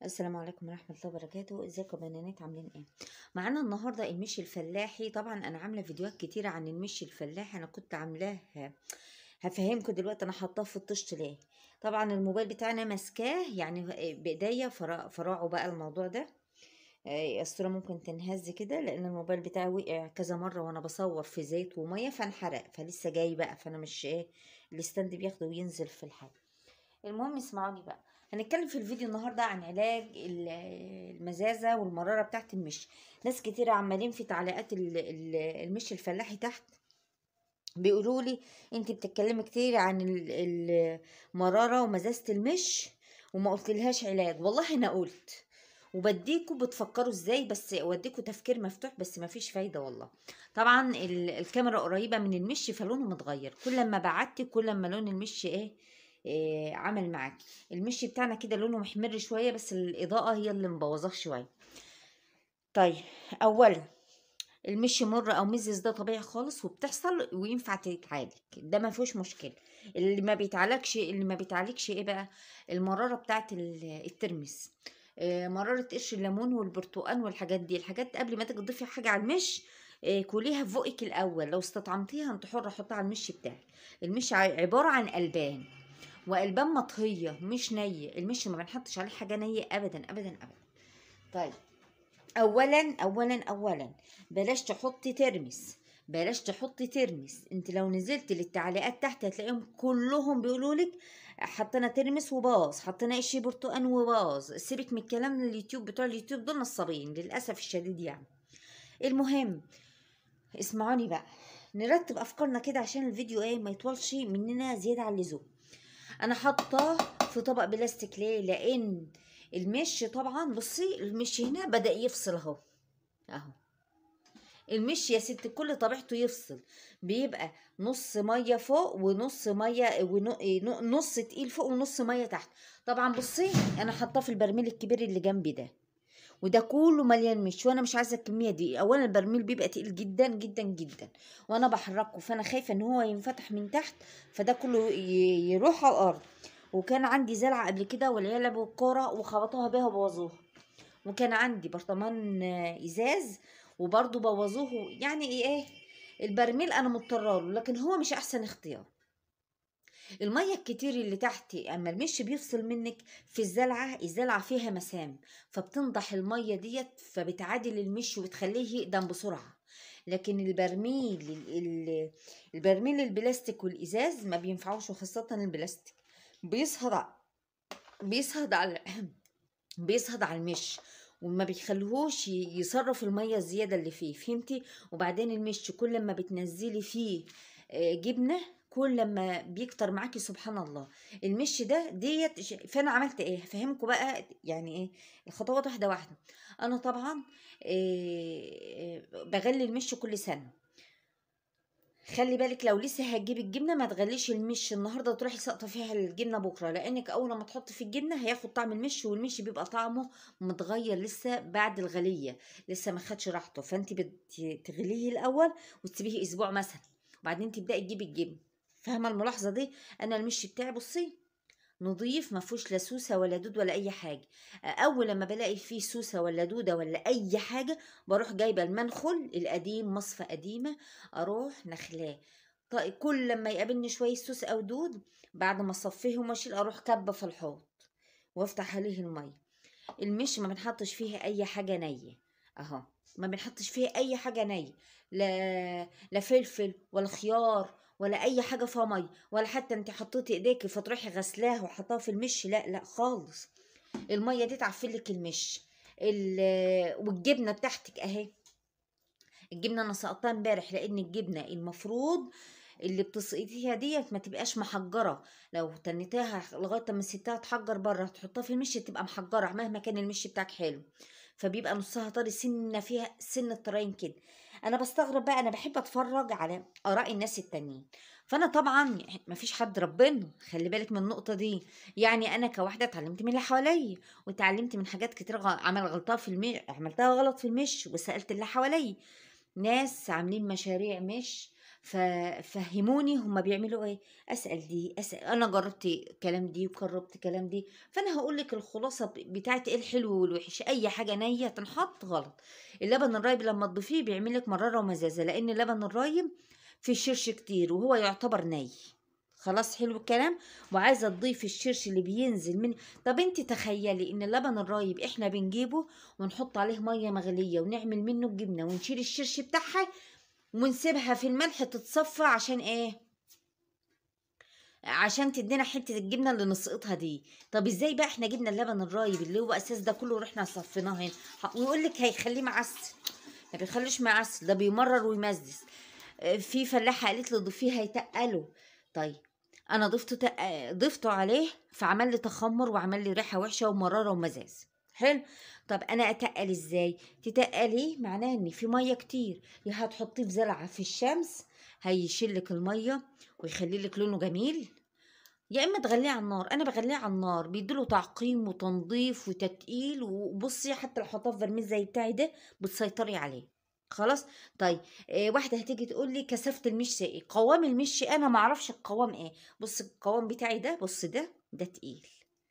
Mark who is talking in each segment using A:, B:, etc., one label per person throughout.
A: السلام عليكم ورحمة الله وبركاته ازيكم يا بنات عاملين ايه معانا النهاردة المشي الفلاحي طبعا انا عاملة فيديوهات كتيرة عن المشي الفلاحي انا كنت عاملاه هفهمكم دلوقتي انا حطاه في الطشت ليه طبعا الموبايل بتاعنا ماسكاه يعني بايديا فرا- فراعوا بقى الموضوع ده آه، الصورة ممكن تنهز كده لان الموبايل بتاعي وقع كذا مرة وانا بصور في زيت ومية فانحرق فلسه جاي بقى فانا مش ايه الستاند بياخده وينزل في الحاجة المهم اسمعوني بقى هنتكلم في الفيديو النهارده عن علاج ال- المزازه والمراره بتاعت المشي ناس كتير عمالين في تعليقات ال- ال- المشي الفلاحي تحت بيقولوا لي انت بتتكلمي كتير عن ال- المراره ومزازه المش وما قلتلهاش علاج والله انا قلت وبديكوا بتفكروا ازاي بس اوديكوا تفكير مفتوح بس ما فيش فايده والله طبعا ال- الكاميرا قريبه من المشي فلونه متغير كل ما بعدت كل ما لون المشي ايه, إيه عمل معاكي المشي بتاعنا كده لونه محمر شويه بس الاضاءه هي اللي مبوظاه شويه طيب اولا المشي مر او مزز ده طبيعي خالص وبتحصل وينفع تتعالج ده ما فيهوش مشكله اللي ما بيتعالجش اللي ما بيتعالجش ايه بقى المراره بتاعت ال- الترمس آه، مراره قشر الليمون والبرتقال والحاجات دي الحاجات قبل ما تيجي تضيفي حاجه على المش آه، كليها في بقك الاول لو استطعمتيها انت حره حطها على المش بتاعك المش ع- عباره عن البان والبان مطهيه مش نيه المش ما بنحطش عليه حاجه نيه ابدا ابدا ابدا طيب اولا اولا اولا بلاش تحطي ترمس بلاش تحطي ترمس انت لو نزلت للتعليقات تحت هتلاقيهم كلهم بيقولوا لك حطينا ترمس وباظ حطينا قشي برتقان وباظ سيبك من الكلام اليوتيوب بتوع اليوتيوب دول نصابين للاسف الشديد يعني المهم اسمعوني بقى نرتب افكارنا كده عشان الفيديو ايه ما يطولش مننا زياده عن اللزوم انا حاطاه في طبق بلاستيك ليه لان المش طبعا بصي المش هنا بدا يفصل اهو اهو المش يا ست كل طبيعته يفصل بيبقى نص ميه فوق ونص ميه ونص تقيل فوق ونص ميه تحت طبعا بصي انا حاطاه في البرميل الكبير اللي جنبي ده وده كله مليان مش وانا مش عايزه الكميه دي اولا البرميل بيبقى تقيل جدا جدا جدا وانا بحركه فانا خايفه ان هو ينفتح من تحت فده كله ي- يروح على الارض وكان عندي زلعه قبل كده والعيال لعبوا الكوره وخبطوها بيها وبوظوها وكان عندي برطمان آه، ازاز وبرضه بوظوه يعني ايه البرميل انا مضطره له لكن هو مش احسن اختيار الميه الكتير اللي تحت اما المش بيفصل منك في الزلعه الزلعه فيها مسام فبتنضح الميه ديت فبتعادل المش وتخليه يقدم بسرعه لكن البرميل ال- ال- البرميل البلاستيك والازاز ما بينفعوش وخاصه البلاستيك بيصهد ع- بيصهد على بيصهد على المش وما بيخليهوش ي- يصرف الميه الزياده اللي فيه فهمتي وبعدين المش كل ما بتنزلي فيه آه، جبنه كل ما بيكتر معاكي سبحان الله المش ده ديت ش- فانا عملت ايه هفهمكم بقى يعني ايه الخطوات واحده واحده انا طبعا آه، آه، بغلي المش كل سنه خلي بالك لو لسه هتجيبي الجبنه ما تغليش المش النهارده وتروحي ساقطه فيها الجبنه بكره لانك اول ما تحطي في الجبنه هياخد طعم المش والمش بيبقى طعمه متغير لسه بعد الغليه لسه ما خدش راحته فانت بتغليه الاول وتسيبيه اسبوع مثلا وبعدين تبداي تجيبي الجبن فاهمه الملاحظه دي انا المش بتاعي بصي نضيف ما فيهوش لا سوسه ولا دود ولا اي حاجه اول لما بلاقي فيه سوسه ولا دوده ولا اي حاجه بروح جايبه المنخل القديم مصفى قديمه اروح نخلاه طيب كل لما يقابلني شويه سوس او دود بعد ما اصفيهم واشيل اروح كبه في الحوض وافتح عليه الميه المش ما بنحطش فيها اي حاجه نيه اهو ما بنحطش فيها اي حاجه نيه لا لا فلفل ولا خيار ولا اي حاجه فيها ميه ولا حتى انت حطيتي ايديكي فتروحي غسلاها وحطاها في المش لا لا خالص الميه دي تعفلك المش ال- والجبنه بتاعتك اهي الجبنه انا سقطتها امبارح لان الجبنه المفروض اللي بتسقطيها ديت ما تبقاش محجره لو تنيتيها لغايه ما سبتها تحجر بره تحطها في المش تبقى محجره مهما كان المش بتاعك حلو فبيبقى نصها طري سنه فيها سن الطرين كده انا بستغرب بقى انا بحب اتفرج على اراء الناس التانيين فانا طبعا مفيش حد ربنا خلي بالك من النقطه دي يعني انا كواحده اتعلمت من اللي حواليا واتعلمت من حاجات كتير غ- عمل غلطها في المش عملتها غلط في المش وسالت اللي حواليا ناس عاملين مشاريع مش ففهموني هما بيعملوا ايه اسال دي اسال انا جربت كلام دي وجربت كلام دي فانا هقول لك الخلاصه ب- بتاعت ايه الحلو والوحش اي حاجه نيه تنحط غلط اللبن الرايب لما تضيفيه بيعمل لك مراره ومزازه لان اللبن الرايب فيه شرش كتير وهو يعتبر ني خلاص حلو الكلام وعايزه تضيفي الشرش اللي بينزل من طب انت تخيلي ان اللبن الرايب احنا بنجيبه ونحط عليه ميه مغليه ونعمل منه الجبنه ونشيل الشرش بتاعها ونسيبها في الملح تتصفى عشان ايه عشان تدينا حته الجبنه اللي نسقطها دي طب ازاي بقى احنا جبنا اللبن الرايب اللي هو اساس ده كله ورحنا صفيناه هنا ح- ويقول لك هيخليه معسل ما بيخليش معسل ده بيمرر ويمزز آه، في فلاحه قالت لي ضيفيه هيتقله طيب انا ضفته تق... ضفته عليه فعمل لي تخمر وعمل لي ريحه وحشه ومراره ومزاز حلو طب انا اتقل ازاي تتقليه معناه ان في ميه كتير يا هتحطيه في زرعه في الشمس هيشيل لك الميه ويخلي لك لونه جميل يا اما تغليه على النار انا بغليه على النار بيديله تعقيم وتنظيف وتتقيل وبصي حتى لو حطاه في برميل زي بتاعي ده بتسيطري عليه خلاص طيب إيه واحده هتيجي تقول لي كثافه المش ايه قوام المش انا ما اعرفش القوام ايه بص القوام بتاعي ده بص ده ده تقيل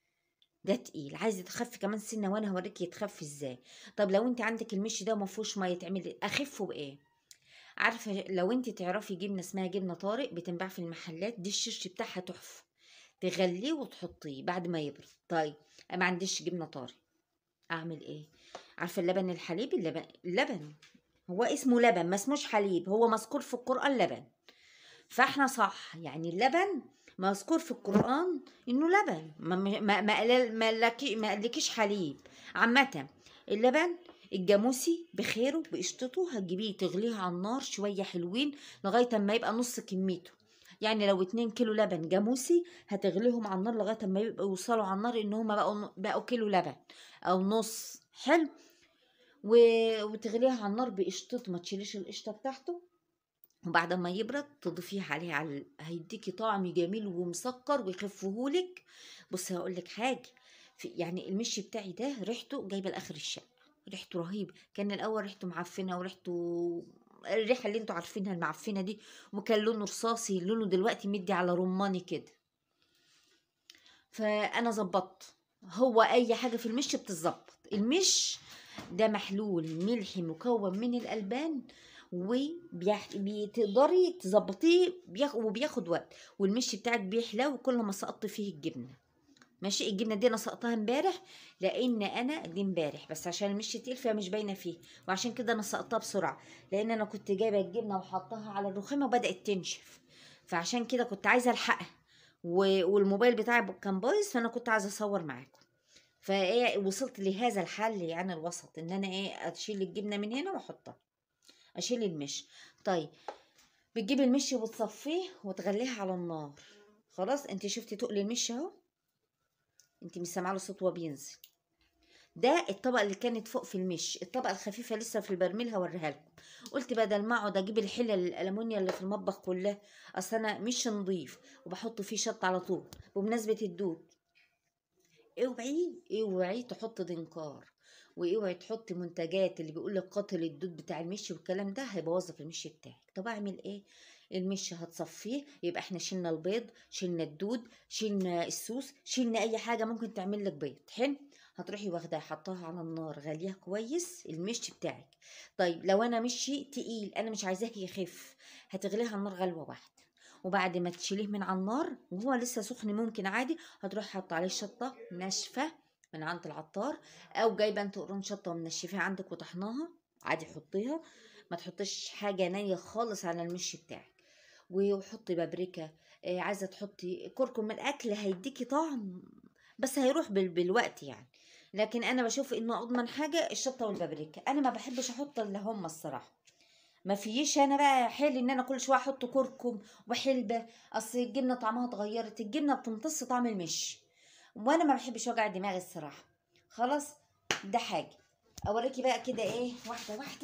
A: ده تقيل عايزه تخفي كمان سنه وانا هوريك يتخفي ازاي طب لو انت عندك المش ده ما فيهوش ميه تعملي اخفه بايه عارفه لو انت تعرفي جبنه اسمها جبنه طارق بتنباع في المحلات دي الشرش بتاعها تحفه تغليه وتحطيه بعد ما يبرد طيب أنا ما عنديش جبنه طارق اعمل ايه عارفه اللبن الحليب اللبن اللبن هو اسمه لبن ما اسموش حليب هو مذكور في القران لبن فاحنا صح يعني اللبن مذكور في القرآن إنه لبن ما ما ما قال- ما لكي- ما قالكيش حليب عامة اللبن الجاموسي بخيره بقشطته هتجيبيه تغليه على النار شوية حلوين لغاية ما يبقى نص كميته يعني لو اتنين كيلو لبن جاموسي هتغليهم على النار لغاية ما يبقوا يوصلوا على النار إن هما بقوا بقوا كيلو لبن أو نص حلو و... وتغليها على النار بقشطته ما تشيليش القشطة بتاعته وبعد ما يبرد تضيفيه عليه على هيديكي طعم جميل ومسكر ويخفهولك بصي هقول لك حاجه في يعني المشي بتاعي ده ريحته جايبه لاخر الشقه ريحته رهيب كان الاول ريحته معفنه وريحته الريحه اللي انتوا عارفينها المعفنه دي وكان لونه رصاصي لونه دلوقتي مدي على رماني كده فانا ظبطت هو اي حاجه في المش بتتظبط المش ده محلول ملحي مكون من الالبان وبتقدري تظبطيه بياخ- وبياخد وقت والمش بتاعك بيحلى وكل ما سقطت فيه الجبنه ماشي الجبنه دي انا سقطها امبارح لان انا دي امبارح بس عشان المش تقيل فيها مش باينه فيه وعشان كده انا سقطتها بسرعه لان انا كنت جايبه الجبنه وحطها على الرخامه وبدات تنشف فعشان كده كنت عايزه الحقها و- والموبايل بتاعي كان بايظ فانا كنت عايزه اصور معاكم فايه وصلت لهذا الحل يعني الوسط ان انا ايه اشيل الجبنه من هنا واحطها اشيل المش طيب بتجيبي المش وتصفيه وتغليه على النار خلاص انت شفتي تقل المش اهو انت مش سامعه له صوت وهو بينزل ده الطبقه اللي كانت فوق في المش الطبقه الخفيفه لسه في البرميل هوريها لكم قلت بدل ما اقعد اجيب الحله الالمونيا اللي في المطبخ كلها اصل انا مش نضيف وبحط فيه شط على طول بمناسبه الدود اوعي اوعي تحط دنكار واوعي تحطي منتجات اللي بيقول لك قاتل الدود بتاع المشي والكلام ده هيبوظ في المشي بتاعك طب اعمل ايه المشي هتصفيه يبقى احنا شلنا البيض شلنا الدود شلنا السوس شلنا اي حاجه ممكن تعمل لك بيض حلو هتروحي واخداها حطاها على النار غاليه كويس المشي بتاعك طيب لو انا مشي تقيل انا مش عايزاه يخف هتغليه على النار غلوه واحده وبعد ما تشيليه من على النار وهو لسه سخن ممكن عادي هتروح حاطه عليه شطه ناشفه من عند العطار او جايبه انت قرون شطه ومنشفاها عندك وطحناها عادي حطيها ما تحطيش حاجه نيه خالص على المشي بتاعك وحطي بابريكا آه، عايزه تحطي كركم من الاكل هيديكي طعم بس هيروح بال... بالوقت يعني لكن انا بشوف انه اضمن حاجه الشطه والبابريكا انا ما بحبش احط الا هم الصراحه ما فيش انا بقى حيل ان انا كل شويه احط كركم وحلبه اصل الجبنه طعمها اتغيرت الجبنه بتمتص طعم المش وانا ما بحبش وجع دماغي الصراحه خلاص ده حاجه اوريكي بقى كده ايه واحده واحده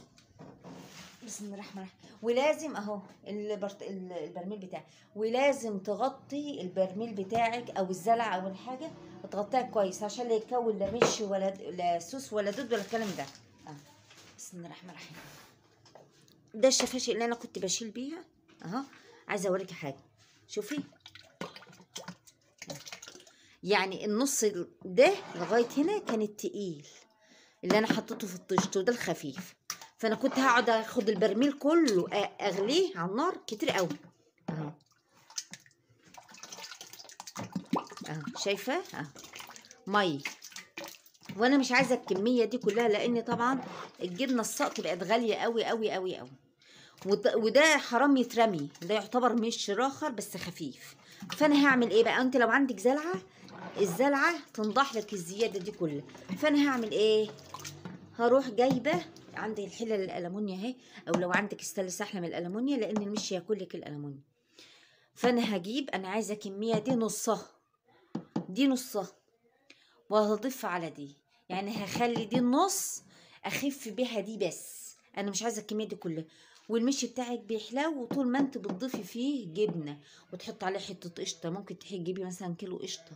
A: بسم الله الرحمن الرحيم ولازم اهو البرت... ال- البرميل بتاعك ولازم تغطي البرميل بتاعك او الزلع او الحاجه تغطيها كويس عشان لا يتكون لا مش ولا لا سوس ولا دود ولا الكلام ده اه بسم الله الرحمن الرحيم ده الشفاشي اللي انا كنت بشيل بيها اهو عايزه اوريكي حاجه شوفي يعني النص ده لغايه هنا كان التقيل اللي انا حطيته في الطشت وده الخفيف فانا كنت هقعد اخد البرميل كله أ- اغليه على النار كتير قوي اهو اهو شايفه اهو مي وانا مش عايزه الكميه دي كلها لان طبعا الجبنه السقط بقت غاليه قوي قوي قوي قوي وده, وده حرام يترمي ده يعتبر مش راخر بس خفيف فانا هعمل ايه بقى انت لو عندك زلعه الزلعه تنضح لك الزياده دي كلها فانا هعمل ايه هروح جايبه عندي الحله الالمونيا اهي او لو عندك استانلس احلى من الالمونيا لان المش ياكل لك الالمونيا فانا هجيب انا عايزه كميه دي نصها دي نصها وهضيف على دي يعني هخلي دي النص اخف بيها دي بس انا مش عايزه الكميه دي كلها والمشي بتاعك بيحلو وطول ما انت بتضيفي فيه جبنه وتحط عليه حته قشطه ممكن تجيبي مثلا كيلو قشطه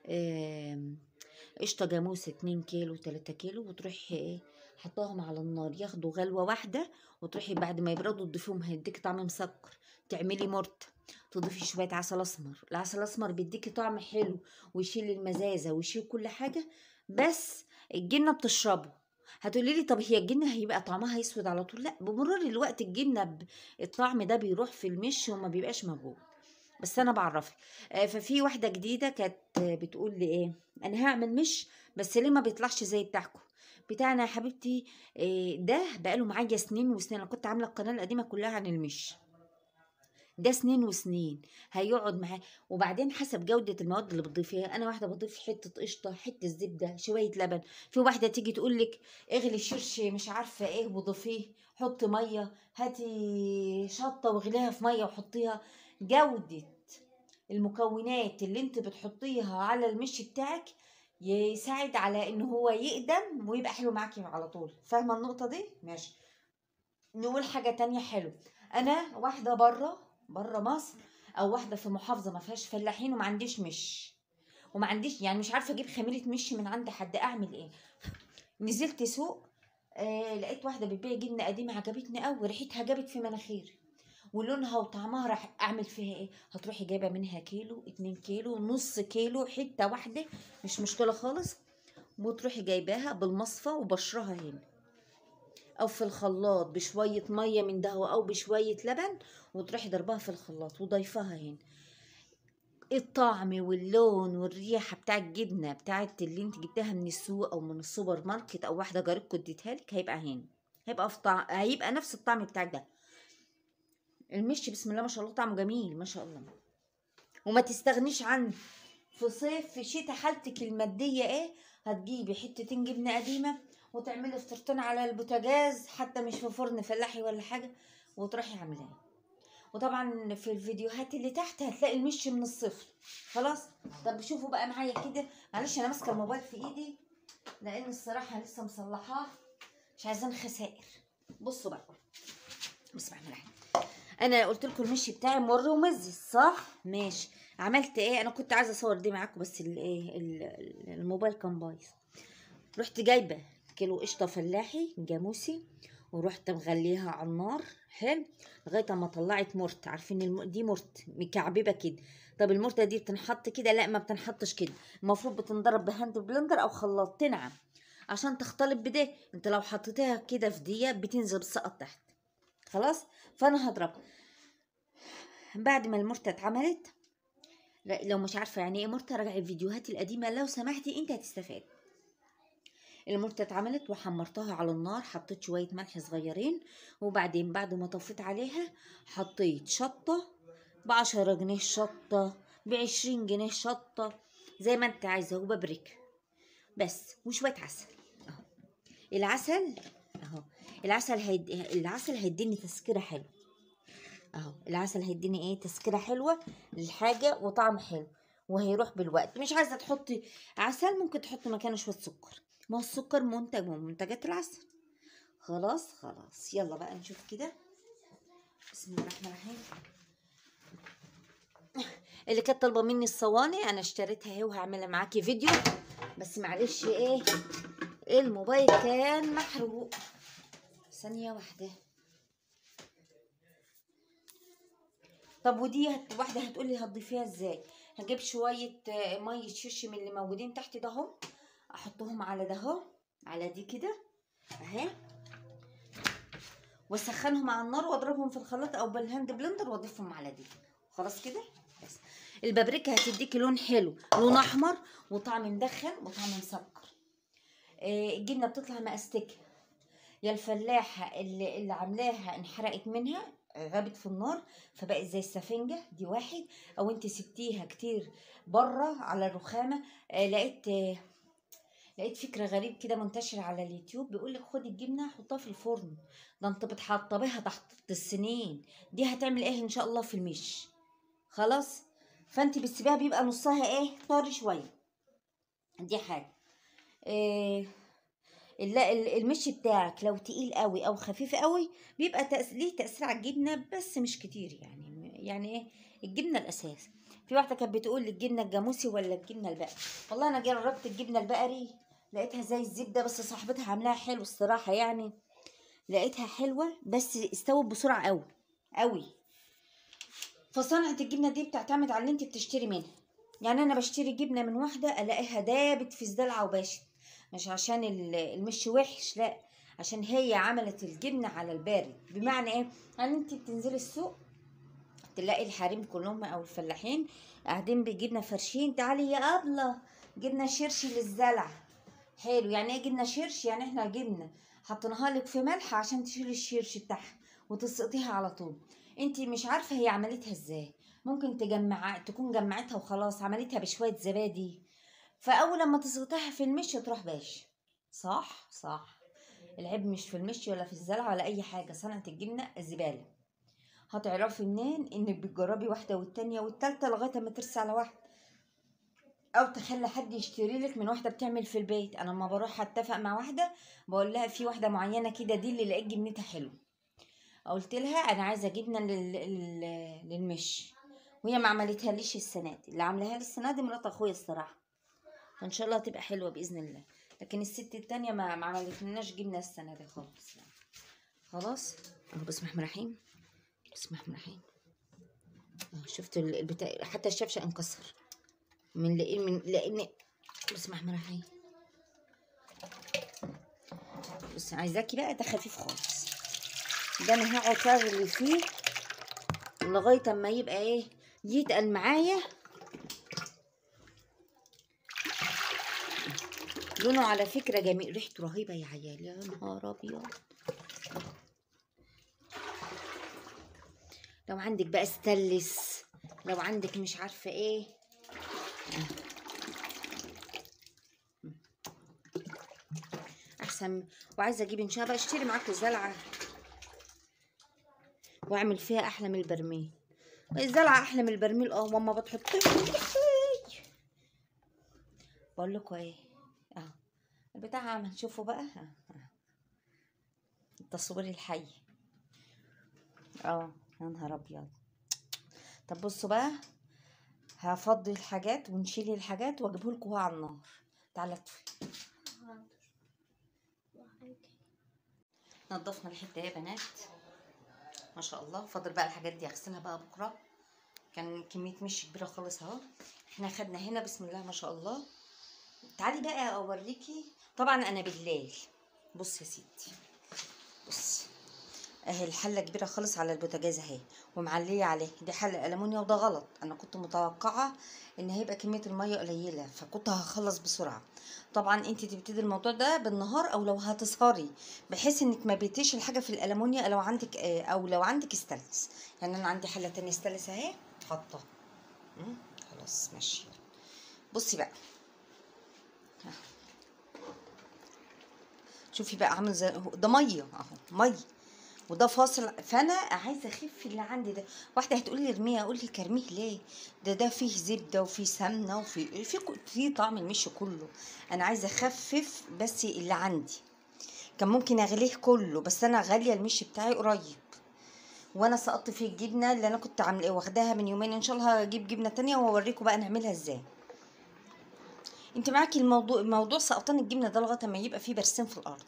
A: آم، قشطه جاموسه 2 كيلو 3 كيلو وتروحي ايه حطاهم على النار ياخدوا غلوه واحده وتروحي بعد ما يبردوا تضيفيهم هيديكي طعم مسكر تعملي مرت تضيفي شويه عسل اسمر العسل الاسمر بيديكي طعم حلو ويشيل المزازه ويشيل كل حاجه بس الجبنه بتشربه هتقولي لي طب هي الجبنه هيبقى طعمها اسود على طول لا بمرور الوقت الجبنه ب- الطعم ده بيروح في المش وما بيبقاش موجود بس انا بعرفك آه، ففي واحده جديده كانت آه، بتقول لي ايه انا هعمل مش بس ليه ما بيطلعش زي بتاعكم بتاعنا يا حبيبتي آه، ده بقاله معايا سنين وسنين انا كنت عامله القناه القديمه كلها عن المش ده سنين وسنين هيقعد معاه وبعدين حسب جودة المواد اللي بتضيفيها أنا واحدة بضيف حتة قشطة حتة زبدة شوية لبن في واحدة تيجي تقولك اغلي شرش مش عارفة ايه وضيفيه حطي مية هاتي شطة واغليها في مية وحطيها جودة المكونات اللي انت بتحطيها على المش بتاعك يساعد على ان هو يقدم ويبقى حلو معاكي على طول فاهمة النقطة دي ماشي نقول حاجة تانية حلو انا واحدة بره بره مصر او واحده في محافظه ما فيهاش فلاحين وما عنديش مش وما عنديش يعني مش عارفه اجيب خميره مش من عند حد اعمل ايه نزلت سوق آه لقيت واحده بتبيع جبنه قديمه عجبتني قوي ريحتها جابت في مناخيري ولونها وطعمها راح اعمل فيها ايه هتروحي جايبه منها كيلو اتنين كيلو نص كيلو حته واحده مش مشكله خالص وتروحي جايباها بالمصفى وبشرها هنا او في الخلاط بشويه ميه من ده او بشويه لبن وتروحي ضربها في الخلاط وضيفها هنا الطعم واللون والريحه بتاع الجبنه بتاعت اللي انت جبتها من السوق او من السوبر ماركت او واحده جارتكم اديتها لك هيبقى هنا هيبقى في طعم هيبقى نفس الطعم بتاعك ده المش بسم الله ما شاء الله طعمه جميل ما شاء الله وما تستغنيش عنه في صيف في شتاء حالتك الماديه ايه هتجيبي حتتين جبنه قديمه وتعملي فطرتين على البوتاجاز حتى مش في فرن فلاحي ولا حاجه وتروحي عاملاها وطبعا في الفيديوهات اللي تحت هتلاقي المش من الصفر خلاص طب شوفوا بقى معايا كده معلش انا ماسكه الموبايل في ايدي لان الصراحه لسه مصلحاه مش عايزين خسائر بصوا بقى بسم الله الرحمن الرحيم انا قلت لكم المشي بتاعي مر ومزز صح ماشي عملت ايه انا كنت عايزه اصور دي معاكم بس الايه ال- الموبايل كان بايظ رحت جايبه كيلو قشطه فلاحي جاموسي ورحت مغليها على النار حلو لغايه اما طلعت مرت عارفين الم... دي مرت مكعببه كده طب المرته دي بتنحط كده لا ما بتنحطش كده المفروض بتنضرب بهاند بلندر او خلاط تنعم عشان تختلط بده انت لو حطيتها كده في دقيقه بتنزل بتسقط تحت خلاص فانا هضربها بعد ما المرته اتعملت لا- لو مش عارفه يعني ايه مرته راجعي الفيديوهات القديمه لو سمحتي انت هتستفاد المرتة اتعملت وحمرتها على النار حطيت شوية ملح صغيرين وبعدين بعد ما طفيت عليها حطيت شطة بعشرة جنيه شطة بعشرين جنيه شطة زي ما انت عايزة وبابريكا بس وشوية عسل اهو العسل اهو العسل هيد... العسل هيديني تسكيرة حلوة اهو العسل هيديني ايه تسكيرة حلوة للحاجة وطعم حلو وهيروح بالوقت مش عايزة تحطي عسل ممكن تحطي مكانه شوية سكر ما هو السكر منتج من منتجات العسل خلاص خلاص يلا بقى نشوف كده بسم الله الرحمن الرحيم اللي كانت طالبه مني الصواني انا اشتريتها اهي وهعملها معاكي فيديو بس معلش ايه الموبايل كان محروق ثانيه واحده طب ودي هت... واحده هتقول لي هتضيفيها ازاي هجيب شويه آه، ميه شش من اللي موجودين تحت ده اهو احطهم على ده اهو على دي كده اهي واسخنهم على النار واضربهم في الخلاط او بالهاند بلندر واضيفهم على دي خلاص كده بس البابريكا هتديكي لون حلو لون احمر وطعم مدخن وطعم مسكر آه، الجبنه بتطلع مأستكه يا الفلاحه اللي, اللي عاملاها انحرقت منها غابت في النار فبقت زي السفنجه دي واحد او انت سبتيها كتير بره على الرخامه آه، لقيت آه، لقيت فكرة غريب كده منتشر على اليوتيوب بيقول لك خدي الجبنة حطها في الفرن ده انت بتحطبيها تحت السنين دي هتعمل ايه ان شاء الله في المش خلاص فانت بتسيبيها بيبقى نصها ايه طري شوية دي حاجة إيه لا ال- المش بتاعك لو تقيل قوي او خفيف قوي بيبقى تأس... ليه تأثير على الجبنة بس مش كتير يعني يعني ايه الجبنة الاساس في واحدة كانت بتقول لي الجبنة الجاموسي ولا الجبنة البقري والله انا جربت الجبنة البقري لقيتها زي الزبدة بس صاحبتها عاملاها حلو الصراحة يعني لقيتها حلوة بس استوت بسرعة قوي قوي فصنعة الجبنة دي بتعتمد على اللي انت بتشتري منها يعني انا بشتري جبنة من واحدة الاقيها دابت في زدلعة وباشت مش عشان ال- المش وحش لا عشان هي عملت الجبنة على البارد بمعنى ايه يعني انت بتنزلي السوق تلاقي الحريم كلهم او الفلاحين قاعدين بجبنة فرشين تعالي يا ابله جبنة شرش للزلع حلو يعني ايه جبنة شرش يعني احنا جبنة حطيناها لك في ملح عشان تشيل الشرش بتاعها وتسقطيها على طول انت مش عارفة هي عملتها ازاي ممكن تجمع تكون جمعتها وخلاص عملتها بشوية زبادي فاول لما تسقطيها في المش تروح باش صح صح العيب مش في المش ولا في الزرع ولا اي حاجه صنعه الجبنه الزباله هتعرفي منين انك بتجربي واحده والتانيه والتالته لغايه ما ترسي على واحده او تخلي حد يشتري لك من واحده بتعمل في البيت انا لما بروح اتفق مع واحده بقول لها في واحده معينه كده دي اللي لقيت جبنتها حلو قلت لها انا عايزه جبنه لل... لل... للمش وهي ما عملتها ليش السنه دي اللي عاملاها لي السنه دي مرات اخويا الصراحه فان شاء الله هتبقى حلوه باذن الله لكن الست التانية ما ما عملتلناش جبنه السنه دي خالص يعني. خلاص اهو بسم الله الرحمن الرحيم بسم الله الرحمن الرحيم اهو شفتوا ال- البتاع حتى الشفشه انكسر من لان من لان بسم الله الرحمن الرحيم بس عايزاكي بقى ده خفيف خالص ده انا هقعد اغلي فيه لغايه اما يبقى ايه يتقل معايا لونه على فكرة جميل ريحته رهيبة يا عيال يا نهار أبيض لو عندك بقى ستلس لو عندك مش عارفة ايه أحسن وعايزة أجيب إن شاء الله بقى أشتري معاكم زلعة وأعمل فيها أحلى من البرميل الزلعة أحلى من البرميل اه ماما بتحطها بقول لكم ايه اه البتاع عمل شوفوا بقى آه، آه. التصوير الحي اه يا نهار ابيض طب بصوا بقى هفضي الحاجات ونشيل الحاجات واجيبه لكم على النار تعالى اطفي نضفنا الحته يا بنات ما شاء الله فاضل بقى الحاجات دي اغسلها بقى بكره كان كميه مش كبيره خالص اهو احنا خدنا هنا بسم الله ما شاء الله تعالي بقى اوريكي طبعا انا بالليل بص يا ستي بص اهي الحله كبيره خالص على البوتاجاز اهي ومعليه عليه دي حله المونيا وده غلط انا كنت متوقعه ان هيبقى كميه الميه قليله فكنت هخلص بسرعه طبعا انت تبتدي الموضوع ده بالنهار او لو هتسهري بحيث انك ما بيتيش الحاجه في الالمونيا لو عندك آه، او لو عندك استانلس يعني انا عندي حله تانية استانلس اهي حاطه مم، خلاص ماشي بصي بقى شوفي بقى عامل زي هو- ده ميه اهو ميه وده فاصل فانا عايزه اخف اللي عندي ده واحده هتقول لي ارميه اقول لك ارميه ليه ده ده فيه زبده وفيه سمنه وفيه في في طعم المشي كله انا عايزه اخفف بس اللي عندي كان ممكن اغليه كله بس انا غاليه المشي بتاعي قريب وانا سقطت فيه الجبنه اللي انا كنت عامله واخداها من يومين ان شاء الله هجيب جبنه تانية واوريكم بقى نعملها ازاي انت معاكي الموضوع موضوع سقطان الجبنه ده لغايه ما يبقى فيه برسيم في الارض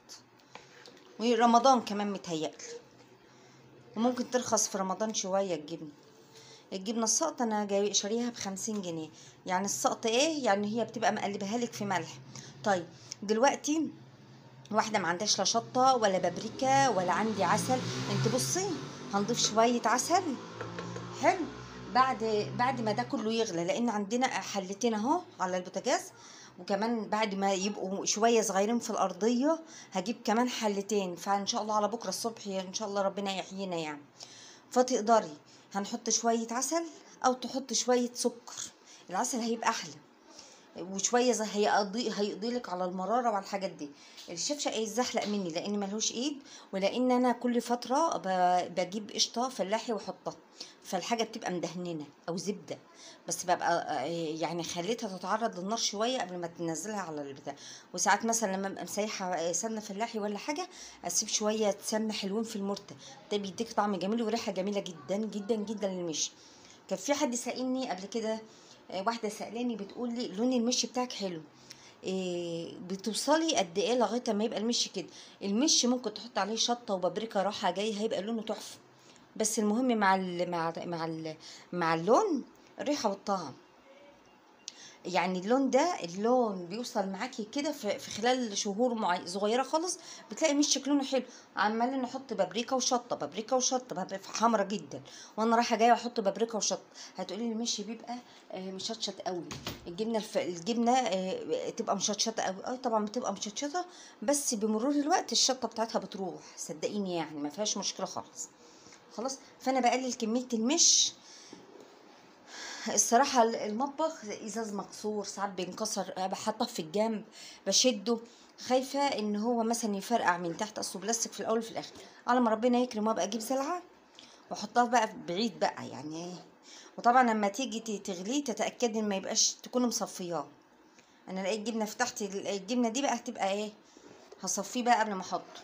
A: ورمضان كمان متهيألي وممكن ترخص في رمضان شويه الجبنه الجبنه السقطه انا جاي شاريها بخمسين جنيه يعني السقط ايه يعني هي بتبقى مقلبها لك في ملح طيب دلوقتي واحده ما عندهاش لا شطه ولا بابريكا ولا عندي عسل انت بصي هنضيف شويه عسل حلو بعد بعد ما ده كله يغلى لان عندنا حلتين اهو على البوتاجاز وكمان بعد ما يبقوا شويه صغيرين في الارضيه هجيب كمان حلتين فان شاء الله على بكره الصبح ان شاء الله ربنا يحيينا يعني فتقدري هنحط شويه عسل او تحط شويه سكر العسل هيبقى احلى وشويه زي هيقضي هيقضي لك على المراره وعلى الحاجات دي الشفشه يتزحلق مني لان ملهوش ايد ولان انا كل فتره ب- بجيب قشطه فلاحي واحطها فالحاجه بتبقى مدهننه او زبده بس ببقى آه، يعني خليتها تتعرض للنار شويه قبل ما تنزلها على البتاع وساعات مثلا لما ابقى مسيحه آه، سمنه فلاحي ولا حاجه اسيب شويه سمنه حلوين في المرته ده بيديك طعم جميل وريحه جميله جدا جدا جدا للمش كان في حد سألني قبل كده آه، واحده سألاني بتقول لي لون المش بتاعك حلو إيه بتوصلي قد ايه لغايه ما يبقى المش كده المش ممكن تحط عليه شطه وبابريكا راحه جاي هيبقى لونه تحفه بس المهم مع ال مع مع ال مع اللون الريحه والطعم يعني اللون ده اللون بيوصل معاكي كده في في خلال شهور معي... صغيره خالص بتلاقي مشك لونه حلو عمال نحط بابريكا وشطه بابريكا وشطه بابريكا حمرا جدا وانا رايحه جايه احط بابريكا وشطه هتقولي لي المشي بيبقى آه، مشطشط قوي الجبنه الف... الجبنه آه، تبقى مشطشطه قوي اه طبعا بتبقى مشطشطه بس بمرور الوقت الشطه بتاعتها بتروح صدقيني يعني ما فيهاش مشكله خالص خلاص فانا بقلل كميه المش الصراحة المطبخ ازاز مكسور ساعات بينكسر بحطه في الجنب بشده خايفة ان هو مثلا يفرقع من تحت اصله بلاستيك في الاول وفي الاخر على ما ربنا يكرم وابقى اجيب زلعة واحطها بقى بعيد بقى يعني ايه وطبعا لما تيجي ت- تغليه تتأكدي ان ما يبقاش تكوني مصفياه انا لقيت جبنة فتحت ال- الجبنة دي بقى هتبقى ايه هصفيه بقى قبل ما احطه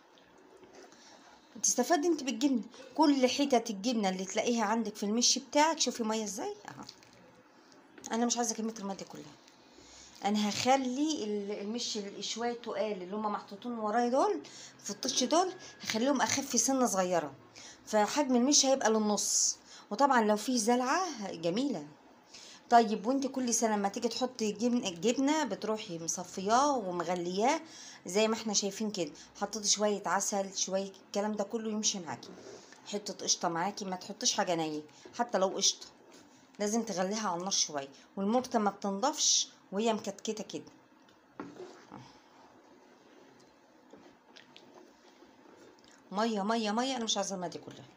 A: تستفادي انت بالجبنة كل حتت الجبنة اللي تلاقيها عندك في المش بتاعك شوفي مية ازاي اهو انا مش عايزه كميه الميه دي كلها انا هخلي ال- المش ال- شويه تقال اللي هم محطوطين ورايا دول في الطش دول هخليهم اخف سنه صغيره فحجم المش هيبقى للنص وطبعا لو فيه زلعه جميله طيب وانت كل سنه لما تيجي تحطي جبن جبنه بتروحي مصفياه ومغلياه زي ما احنا شايفين كده حطيتي شويه عسل شويه الكلام ده كله يمشي معاكي حته قشطه معاكي ما تحطيش حاجه نيه حتى لو قشطه لازم تغليها على النار شويه والمرته ما بتنضفش وهي مكتكته كده ميه ميه ميه انا مش عايزه الميه دي كلها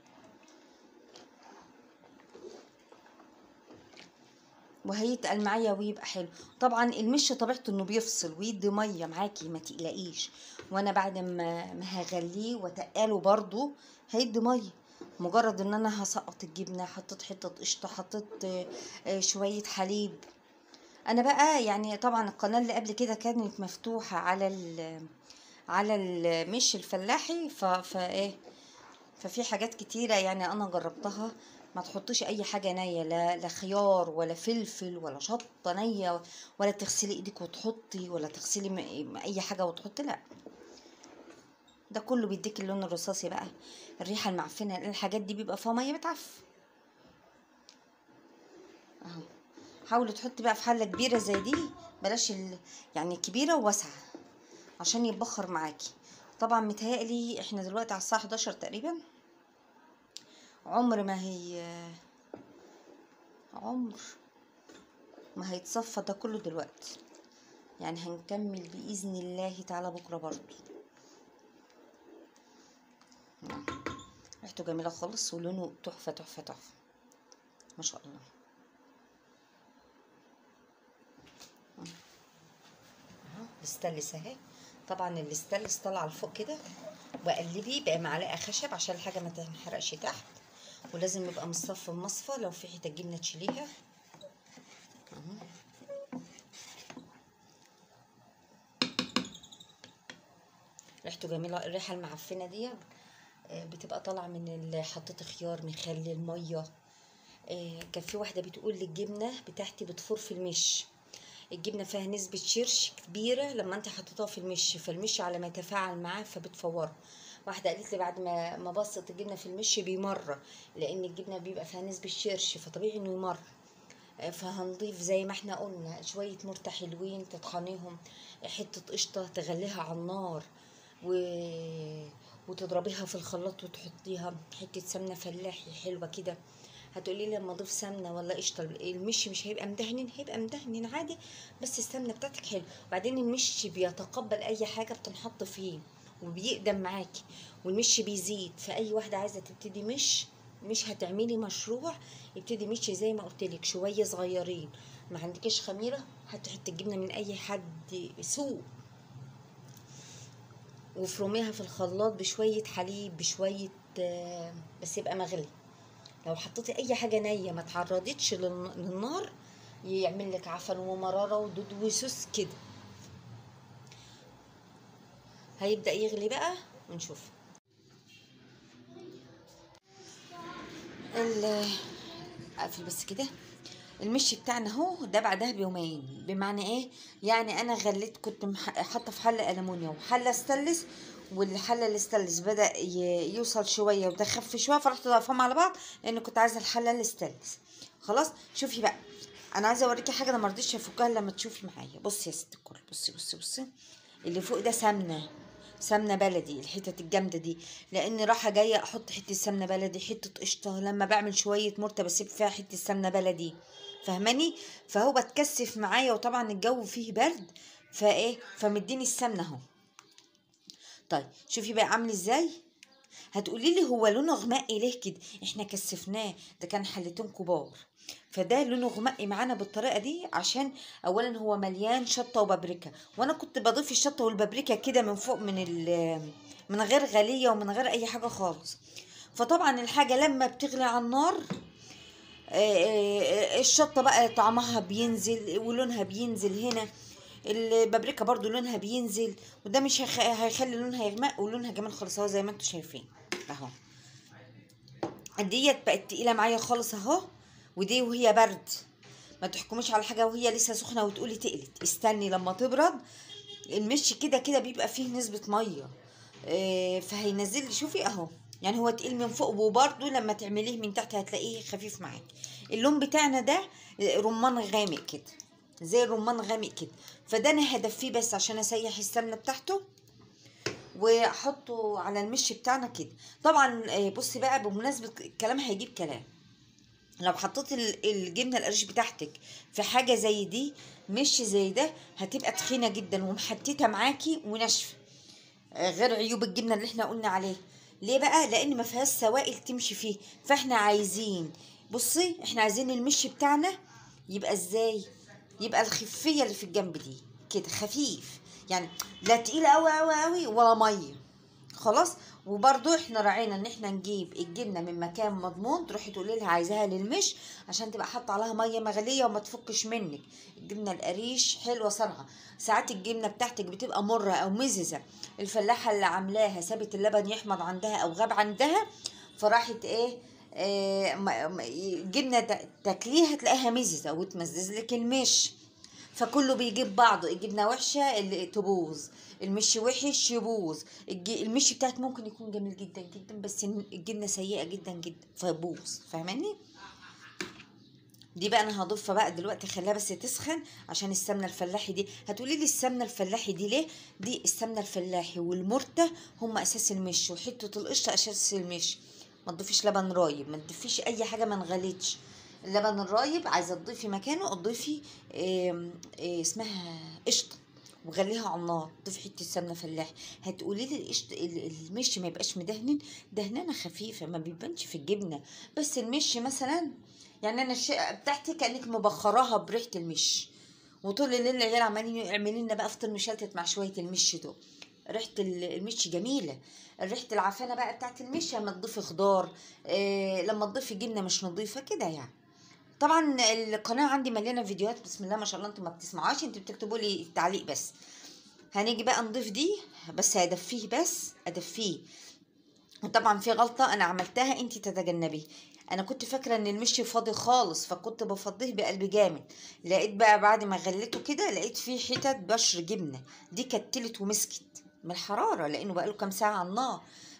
A: وهيتقل معايا ويبقى حلو طبعا المش طبيعته انه بيفصل ويدي ميه معاكي ما تقلقيش وانا بعد ما ما هغليه واتقله برضو هيدي ميه مجرد ان انا هسقط الجبنه حطيت حته قشطه حطيت آه، آه، شويه حليب انا بقى يعني طبعا القناه اللي قبل كده كانت مفتوحه على ال على المش الفلاحي ف فايه ففي حاجات كتيره يعني انا جربتها ما تحطيش اي حاجه نيه لا لا خيار ولا فلفل ولا شطه نيه ولا تغسلي ايدك وتحطي ولا تغسلي م- اي حاجه وتحطي لا ده كله بيديك اللون الرصاصي بقى الريحه المعفنه لأن الحاجات دي بيبقى فيها ميه بتعفن اهو حاولي تحطي بقى في حله كبيره زي دي بلاش ال... يعني كبيره وواسعه عشان يتبخر معاكي طبعا متهيألي احنا دلوقتي على الساعه 11 تقريبا عمر ما هي عمر ما هيتصفى ده كله دلوقتي يعني هنكمل بإذن الله تعالى بكرة برضو نعم. ريحته جميلة خالص ولونه تحفة تحفة تحفة ما شاء الله اهو الاستانلس اهي طبعا الاستانلس طالعه لفوق كده وقلبي بقى معلقه خشب عشان الحاجه ما تنحرقش تحت ولازم يبقى مصفى مصفى لو في حته جبنه تشيليها اهو ريحته جميله الريحه المعفنه دي آه، بتبقى طالعه من اللي حطيت خيار مخلل ميه آه، كان في واحده بتقول لي الجبنه بتاعتي بتفور في المش الجبنه فيها نسبه شرش كبيره لما انت حطيتها في المش فالمش على ما يتفاعل معاه فبتفوره واحده قالت لي بعد ما ما بسط الجبنه في المش بيمر لان الجبنه بيبقى فيها نسبه شرش فطبيعي انه يمر فهنضيف زي ما احنا قلنا شوية مرتة حلوين تطحنيهم حتة قشطة تغليها على النار و... وتضربيها في الخلاط وتحطيها حتة سمنة فلاحي حلوة كده هتقولي لي لما اضيف سمنه ولا قشطه المش مش هيبقى مدهن هيبقى مدهن عادي بس السمنه بتاعتك حلو وبعدين المش بيتقبل اي حاجه بتنحط فيه وبيقدم معاكي والمش بيزيد فاي واحده عايزه تبتدي مش مش هتعملي مشروع ابتدي مشي زي ما قلت لك شويه صغيرين ما عندكش خميره هاتي حته الجبنه من اي حد سوق وفرميها في الخلاط بشويه حليب بشويه آه، بس يبقى مغلي لو حطيتي اي حاجه نيه ما تعرضتش للن- للنار يعمل لك عفن ومراره ودود وسوس كده هيبدا يغلي بقى ونشوف ال اقفل بس كده المشي بتاعنا اهو ده بعدها بيومين بمعنى ايه يعني انا غليت كنت مح- حاطه في حله المونيوم وحله استانلس والحله الاستانلس بدا ي- يوصل شويه وده خف شويه فرحت ضايفاهم على بعض لان كنت عايزه الحله الاستانلس خلاص شوفي بقى انا عايزه اوريكي حاجه انا ما رضيتش افكها إلا لما تشوفي معايا بصي يا ست الكل بصي بصي بصي اللي فوق ده سمنه سمنه بلدي الحتت الجامده دي لان رايحه جايه احط حته سمنه بلدي حته قشطه لما بعمل شويه مرتة بسيب فيها حته سمنه بلدي فاهماني فهو بتكثف معايا وطبعا الجو فيه برد فايه فمديني السمنه اهو طيب شوفي بقى عامل ازاي هتقولي لي هو لونه غمقي ليه كده احنا كثفناه ده كان حلتين كبار فده لونه غمقي معانا بالطريقه دي عشان اولا هو مليان شطه وبابريكا وانا كنت بضيف الشطه والبابريكا كده من فوق من ال من غير غليه ومن غير اي حاجه خالص فطبعا الحاجه لما بتغلي على النار آه، آه، الشطه بقى طعمها بينزل ولونها بينزل هنا البابريكا برضو لونها بينزل وده مش هيخ- هيخلي لونها يغمق ولونها جمال خالص اهو زي ما انتم شايفين اهو ديت بقت تقيله معايا خالص اهو ودي وهي برد ما تحكميش على حاجه وهي لسه سخنه وتقولي تقلت استني لما تبرد المش كده كده بيبقى فيه نسبه ميه آه، فهينزل لي شوفي اهو يعني هو تقيل من فوق وبرده لما تعمليه من تحت هتلاقيه خفيف معاك اللون بتاعنا ده رمان غامق كده زي الرمان غامق كده فده انا هدفيه بس عشان اسيح السمنه بتاعته واحطه على المش بتاعنا كده طبعا آه، بصي بقى بمناسبه الكلام هيجيب كلام لو حطيت ال- الجبنه القريش بتاعتك في حاجه زي دي مش زي ده هتبقى تخينه جدا ومحتته معاكي وناشفه آه، غير عيوب الجبنه اللي احنا قلنا عليه ليه بقى لان ما فيهاش سوائل تمشي فيه فاحنا عايزين بصي احنا عايزين المش بتاعنا يبقى ازاي يبقى الخفيه اللي في الجنب دي كده خفيف يعني لا تقيله قوي قوي قوي ولا ميه خلاص وبرضو احنا راعينا ان احنا نجيب الجبنه من مكان مضمون تروحي تقولي لها عايزاها للمش عشان تبقى حاطه عليها ميه مغليه وما تفكش منك الجبنه القريش حلوه صنعه ساعات الجبنه بتاعتك بتبقى مره او مززه الفلاحه اللي عاملاها سابت اللبن يحمض عندها او غاب عندها فراحت ايه آه، ما- ما- الجبنه تا- تاكليها تلاقيها مززه وتمزز لك المش فكله بيجيب بعضه الجبنه وحشه اللي تبوظ المشي وحش يبوظ الج- المشي بتاعك ممكن يكون جميل جدا جدا بس الجبنه سيئه جدا جدا فيبوظ فاهماني دي بقى انا هضيفها بقى دلوقتي خليها بس تسخن عشان السمنه الفلاحي دي هتقولي لي السمنه الفلاحي دي ليه دي السمنه الفلاحي والمرته هم اساس المش وحته القشطه اساس المش ما تضيفيش لبن رايب ما تضيفيش اي حاجه ما انغلتش اللبن الرايب عايزه تضيفي مكانه تضيفي آم، آه، اسمها قشطه وغليها على النار ضيفي حته سمنه فلاحي هتقولي لي القشط ال- المش ما يبقاش مدهن دهنانه خفيفه ما بيبانش في الجبنه بس المش مثلا يعني انا الشقه بتاعتي كانك مبخراها بريحه المش وطول الليل العيال عمالين يعملوا لنا بقى فطير مشلتت مع شويه المش دول ريحه ال- المش جميله ريحه العفانه بقى بتاعت المش لما تضيفي خضار إيه لما تضيفي جبنه مش نظيفه كده يعني طبعا القناه عندي مليانه فيديوهات بسم الله ما شاء الله انتوا ما بتسمعوهاش انتوا بتكتبوا لي التعليق بس هنيجي بقى نضيف دي بس هدفيه بس ادفيه وطبعا في غلطة أنا عملتها أنت تتجنبي أنا كنت فاكرة إن المشي فاضي خالص فكنت بفضيه بقلب جامد لقيت بقى بعد ما غليته كده لقيت فيه حتت بشر جبنة دي كتلت ومسكت من الحرارة لأنه بقاله كام ساعة على النار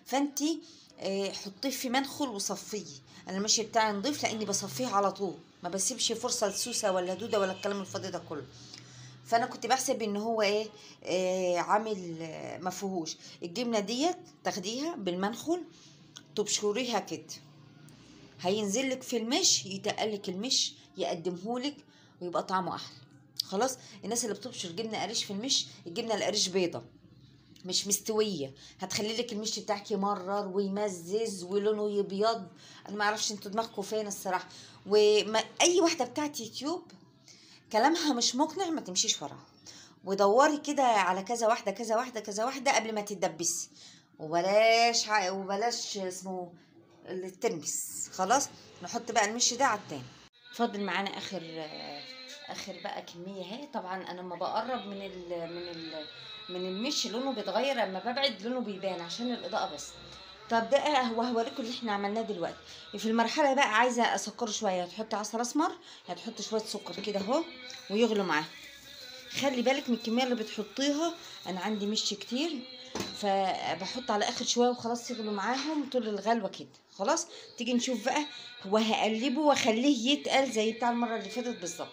A: فانت آه، حطيه في منخل وصفيه انا المشي بتاعي نضيف لاني بصفيه على طول ما بسيبش فرصه لسوسه ولا دوده ولا الكلام الفاضي ده كله فانا كنت بحسب ان هو ايه آه عامل آه ما فيهوش الجبنه ديت تاخديها بالمنخل تبشريها كده هينزل لك في المش يتقلك المش يقدمهولك ويبقى طعمه احلى خلاص الناس اللي بتبشر جبنه قريش في المش الجبنه القريش بيضه مش مستويه هتخلي لك المش بتاعك يمرر ويمزز ولونه يبيض انا ما اعرفش انتوا دماغكم فين الصراحه واي واحده بتاعت يوتيوب كلامها مش مقنع ما تمشيش وراها ودوري كده على كذا واحده كذا واحده كذا واحده قبل ما تتدبسي وبلاش ع- وبلاش اسمه الترمس خلاص نحط بقى المش ده على التاني فاضل معانا اخر اخر بقى كميه اهي طبعا انا لما بقرب من ال من ال من المش لونه بيتغير لما ببعد لونه بيبان عشان الاضاءه بس طب ده هو هوريكم اللي احنا عملناه دلوقتي في المرحله بقى عايزه اسكره شويه هتحطي عسل اسمر هتحطي شويه سكر كده اهو ويغلوا معاه خلي بالك من الكميه اللي بتحطيها انا عندي مش كتير فبحط على اخر شويه وخلاص يغلوا معاهم طول الغلوه كده خلاص تيجي نشوف بقى وهقلبه واخليه يتقل زي بتاع المره اللي فاتت بالظبط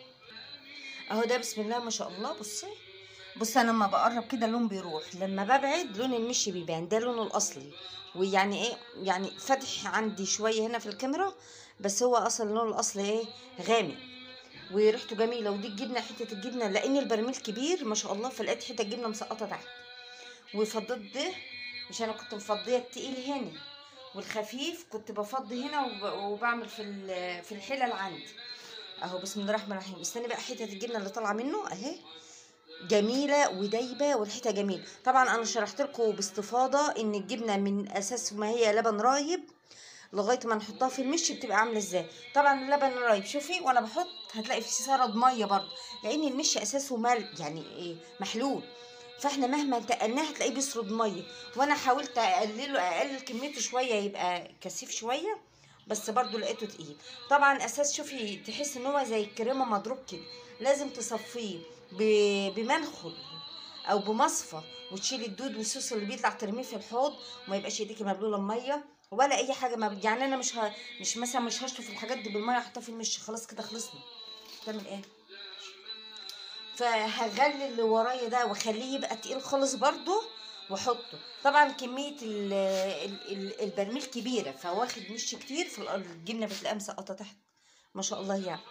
A: اهو ده بسم الله ما شاء الله بصي بص انا لما بقرب كده اللون بيروح لما ببعد لون المش بيبان ده لونه الاصلي ويعني ايه يعني فتح عندي شويه هنا في الكاميرا بس هو اصلا اللون الاصلي ايه غامق وريحته جميله ودي الجبنه حته الجبنه لان البرميل كبير ما شاء الله فلقيت حته جبنه مسقطه تحت وفضيت ده مش انا كنت مفضيه التقيل هنا والخفيف كنت بفضي هنا وب- وبعمل في ال- في الحلل عندي اهو بسم الله الرحمن الرحيم استني بقى حته الجبنه اللي طالعه منه اهي جميله ودايبه وريحتها جميل طبعا انا شرحت لكم باستفاضه ان الجبنه من اساس ما هي لبن رايب لغايه ما نحطها في المش بتبقى عامله ازاي طبعا اللبن رايب شوفي وانا بحط هتلاقي في سرد ميه برضه لان المش اساسه مل يعني ايه محلول فاحنا مهما انتقلناه هتلاقيه بيسرد ميه وانا حاولت اقلله اقلل كميته شويه يبقى كثيف شويه بس برضو لقيته تقيل طبعا اساس شوفي تحس ان هو زي الكريمه مضروب كده لازم تصفيه ب- بمنخل او بمصفى وتشيلي الدود والصوص اللي بيطلع ترميه في الحوض وما يبقاش ايديكي مبلوله بميه ولا اي حاجه ما يعني انا مش ه... مش مثلا مش هشطف الحاجات دي بالميه احطها في المش خلاص كده خلصنا تعمل ايه فهغلي اللي ورايا ده واخليه يبقى تقيل خالص برضو واحطه طبعا كميه ال ال ال البرميل كبيره فواخد مش كتير في الجبنه بتلاقيها مسقطه تحت ما شاء الله يعني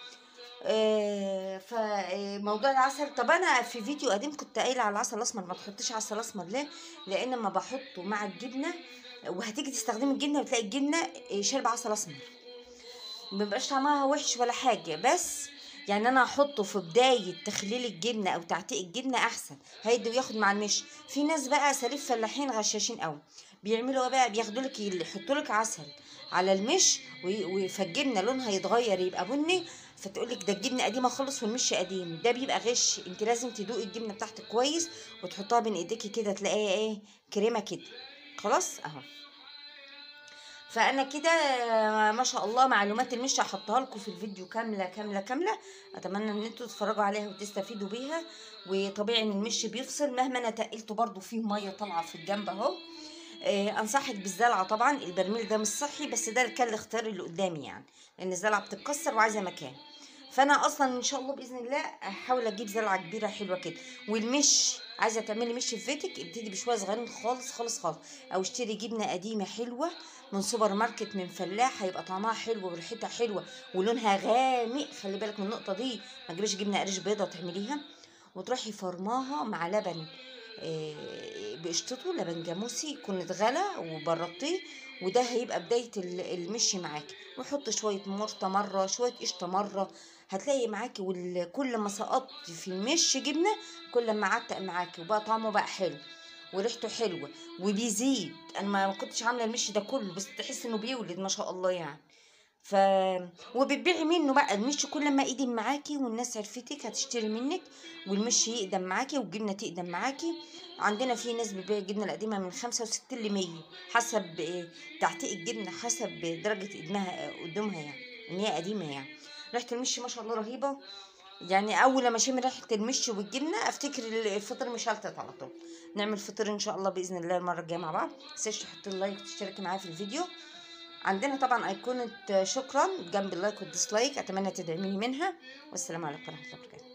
A: آه، فموضوع العسل طب انا في فيديو قديم كنت قايله على العسل الاسمر ما تحطيش عسل اسمر ليه لان لما بحطه مع الجبنه وهتيجي تستخدمي الجبنه بتلاقي الجبنه آه، شاربه عسل اسمر مبيبقاش طعمها وحش ولا حاجه بس يعني انا احطه في بدايه تخليل الجبنه او تعتيق الجبنه احسن هيدي وياخد مع المش في ناس بقى سليف فلاحين غشاشين قوي بيعملوا ايه بقى بياخدوا لك يحطوا لك عسل على المش وي- وي- فالجبنه لونها يتغير يبقى بني فتقول لك ده الجبنه قديمه خالص والمش قديم ده بيبقى غش انت لازم تدوقي الجبنه بتاعتك كويس وتحطها بين ايديكي كده تلاقيها ايه كريمه كده خلاص اهو فانا كده آه، ما شاء الله معلومات المش هحطها لكم في الفيديو كامله كامله كامله اتمنى ان انتوا تتفرجوا عليها وتستفيدوا بيها وطبيعي ان المش بيفصل مهما انا تقلته برضو فيه ميه طالعه في الجنب اهو آه، انصحك بالزلعه طبعا البرميل ده مش صحي بس ده كان الاختيار اللي قدامي يعني لان الزلعه بتتكسر وعايزه مكان فانا اصلا ان شاء الله باذن الله هحاول اجيب زلعه كبيره حلوه كده والمش عايزه تعملي مش في بيتك ابتدي بشويه صغيرين خالص خالص خالص او اشتري جبنه قديمه حلوه من سوبر ماركت من فلاح هيبقى طعمها حلو وريحتها حلوه ولونها غامق خلي بالك من النقطه دي ما تجيبيش جبنه قريش بيضه تعمليها وتروحي فرماها مع لبن آه، بقشطته لبن جاموسي يكون اتغلى وبرطيه وده هيبقى بداية ال- المشي معاكي وحط شوية مرطة مرة شوية قشطة مرة هتلاقي معاكي وكل ما سقطت في المش جبنة كل ما عتق معاكي وبقى طعمه بقى حلو وريحته حلوة وبيزيد انا ما كنتش عاملة المش ده كله بس تحس انه بيولد ما شاء الله يعني ف وبتبيعي منه بقى المش كل ما يقدم معاكي والناس عرفتك هتشتري منك والمش يقدم معاكي والجبنه تقدم معاكي عندنا في ناس بتبيع الجبنه القديمه من 65 ل 100 حسب إيه تعتيق الجبنه حسب درجه ادمها قدامها يعني ان هي قديمه يعني ريحه المش ما شاء الله رهيبه يعني اول لما اشم ريحه المش والجبنه افتكر الفطير مشلتت على طول نعمل فطير ان شاء الله باذن الله المره الجايه مع بعض تنساش تحط اللايك وتشترك معايا في الفيديو عندنا طبعا ايقونه شكرا جنب اللايك والديسلايك اتمنى تدعميني منها والسلام عليكم ورحمه الله وبركاته